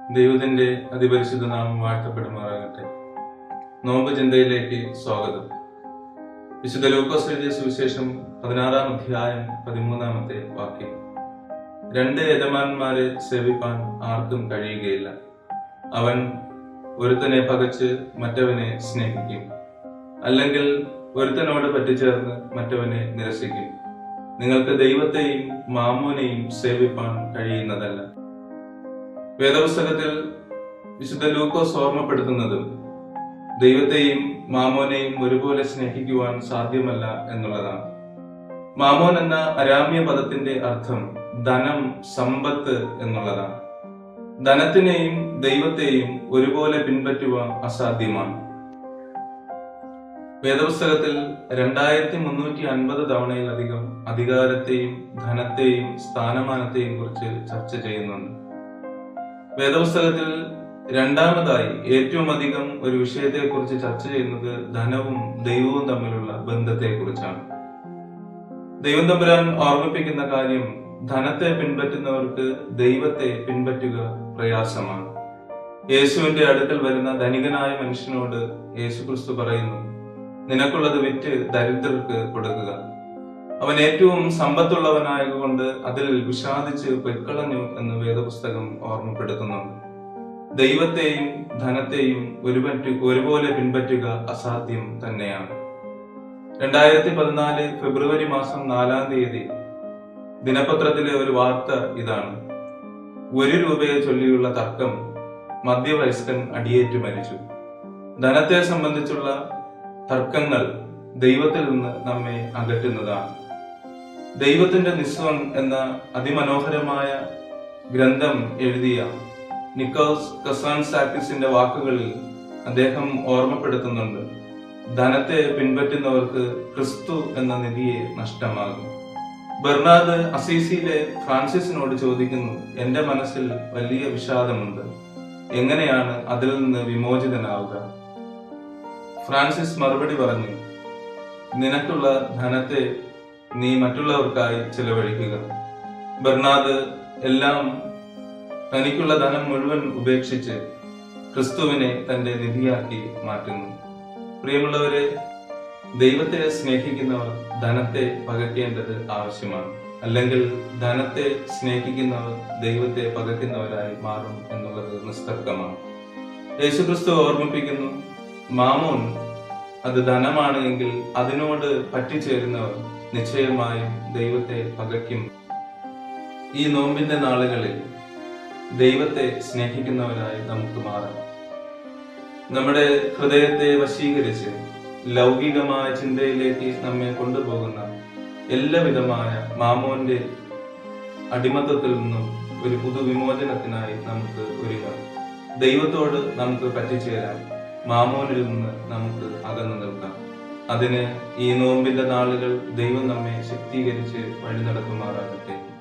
ദൈവത്തിന്റെ അതിപരിശുദ്ധ നാമം വാഴ്ത്തപ്പെടുമാറാകട്ടെ നോമ്പ് ചിന്തയിലേക്ക് സ്വാഗതം വിശുദ്ധ ലൂക്കോസ് എഴുതിയ സുവിശേഷം പതിനാറാം അധ്യായം പതിമൂന്നാമത്തെ വാക്യം രണ്ട് യജമാനന്മാരെ സേവിപ്പാൻ ആർക്കും കഴിയുകയില്ല അവൻ ഒരുത്തനെ പകച്ച് മറ്റവനെ സ്നേഹിക്കും അല്ലെങ്കിൽ ഒരുത്തനോട് പറ്റിച്ചേർന്ന് മറ്റവനെ നിരസിക്കും നിങ്ങൾക്ക് ദൈവത്തെയും മാമോനെയും സേവിപ്പാൻ കഴിയുന്നതല്ല വേദപുസ്തകത്തിൽ വിശുദ്ധ ലൂക്കോസ് ഓർമ്മപ്പെടുത്തുന്നതും ദൈവത്തെയും മാമോനെയും ഒരുപോലെ സ്നേഹിക്കുവാൻ സാധ്യമല്ല എന്നുള്ളതാണ് മാമോൻ എന്ന അരാമ്യ പദത്തിന്റെ അർത്ഥം ധനം സമ്പത്ത് എന്നുള്ളതാണ് ധനത്തിനെയും ദൈവത്തെയും ഒരുപോലെ പിൻപറ്റുവാൻ അസാധ്യമാണ് വേദപുസ്തകത്തിൽ രണ്ടായിരത്തി മുന്നൂറ്റി അൻപത് തവണയിലധികം അധികാരത്തെയും ധനത്തെയും സ്ഥാനമാനത്തെയും കുറിച്ച് ചർച്ച ചെയ്യുന്നുണ്ട് വേദപുസ്തകത്തിൽ രണ്ടാമതായി ഏറ്റവും അധികം ഒരു വിഷയത്തെക്കുറിച്ച് ചർച്ച ചെയ്യുന്നത് ധനവും ദൈവവും തമ്മിലുള്ള ബന്ധത്തെക്കുറിച്ചാണ് ദൈവം തമ്പുരാൻ ഓർമ്മിപ്പിക്കുന്ന കാര്യം ധനത്തെ പിൻപറ്റുന്നവർക്ക് ദൈവത്തെ പിൻപറ്റുക പ്രയാസമാണ് യേശുവിന്റെ അടുക്കൽ വരുന്ന ധനികനായ മനുഷ്യനോട് യേശു ക്രിസ്തു പറയുന്നു നിനക്കുള്ളത് വിറ്റ് ദരിദ്രർക്ക് കൊടുക്കുക അവൻ ഏറ്റവും സമ്പത്തുള്ളവനായതുകൊണ്ട് അതിൽ വിഷാദിച്ച് പൊയ്ക്കളഞ്ഞു എന്ന് വേദപുസ്തകം ഓർമ്മപ്പെടുത്തുന്നുണ്ട് ദൈവത്തെയും ധനത്തെയും ഒരുപറ്റു ഒരുപോലെ പിൻപറ്റുക അസാധ്യം തന്നെയാണ് രണ്ടായിരത്തി പതിനാല് ഫെബ്രുവരി മാസം നാലാം തീയതി ദിനപത്രത്തിലെ ഒരു വാർത്ത ഇതാണ് ഒരു രൂപയെ ചൊല്ലിയുള്ള തർക്കം മധ്യവയസ്കൻ അടിയേറ്റു മരിച്ചു ധനത്തെ സംബന്ധിച്ചുള്ള തർക്കങ്ങൾ ദൈവത്തിൽ നിന്ന് നമ്മെ അകറ്റുന്നതാണ് ദൈവത്തിന്റെ നിസ്വം എന്ന അതിമനോഹരമായ ഗ്രന്ഥം എഴുതിയ നിക്കോസ് കസാൻസാക്കിസിന്റെ വാക്കുകളിൽ അദ്ദേഹം ഓർമ്മപ്പെടുത്തുന്നുണ്ട് ധനത്തെ പിൻപറ്റുന്നവർക്ക് ക്രിസ്തു എന്ന നിധിയെ നഷ്ടമാകും ബെർണാദ് അസീസിയിലെ ഫ്രാൻസിസിനോട് ചോദിക്കുന്നു എന്റെ മനസ്സിൽ വലിയ വിഷാദമുണ്ട് എങ്ങനെയാണ് അതിൽ നിന്ന് വിമോചിതനാവുക ഫ്രാൻസിസ് മറുപടി പറഞ്ഞു നിനക്കുള്ള ധനത്തെ നീ മറ്റുള്ളവർക്കായി ചെലവഴിക്കുക ബെർണാദ് എല്ലാം തനിക്കുള്ള ധനം മുഴുവൻ ഉപേക്ഷിച്ച് ക്രിസ്തുവിനെ തന്റെ നിധിയാക്കി മാറ്റുന്നു പ്രിയമുള്ളവരെ ദൈവത്തെ സ്നേഹിക്കുന്നവർ ധനത്തെ പകയ്ക്കേണ്ടത് ആവശ്യമാണ് അല്ലെങ്കിൽ ധനത്തെ സ്നേഹിക്കുന്നവർ ദൈവത്തെ പകയ്ക്കുന്നവരായി മാറും എന്നുള്ളത് നിസ്തർക്കമാണ് യേശുക്രിസ്തു ഓർമ്മിപ്പിക്കുന്നു മാമോൻ അത് ധനമാണ് എങ്കിൽ അതിനോട് പറ്റിച്ചേരുന്നവർ നിശ്ചയമായും ദൈവത്തെ പകയ്ക്കും ഈ നോമ്പിന്റെ നാളുകളിൽ ദൈവത്തെ സ്നേഹിക്കുന്നവരായി നമുക്ക് മാറാം നമ്മുടെ ഹൃദയത്തെ വശീകരിച്ച് ലൗകികമായ ചിന്തയിലേക്ക് നമ്മെ കൊണ്ടുപോകുന്ന എല്ലാവിധമായ മാമോന്റെ അടിമത്തത്തിൽ നിന്നും ഒരു പുതുവിമോചനത്തിനായി നമുക്ക് ഒരുങ്ങാം ദൈവത്തോട് നമുക്ക് പറ്റിച്ചേരാം മാമോനിൽ നിന്ന് നമുക്ക് അകന്നു നിൽക്കാം അതിന് ഈ നോമ്പിന്റെ നാളുകൾ ദൈവം നമ്മെ ശക്തീകരിച്ച് വഴി നടത്തുമാറാകട്ടെ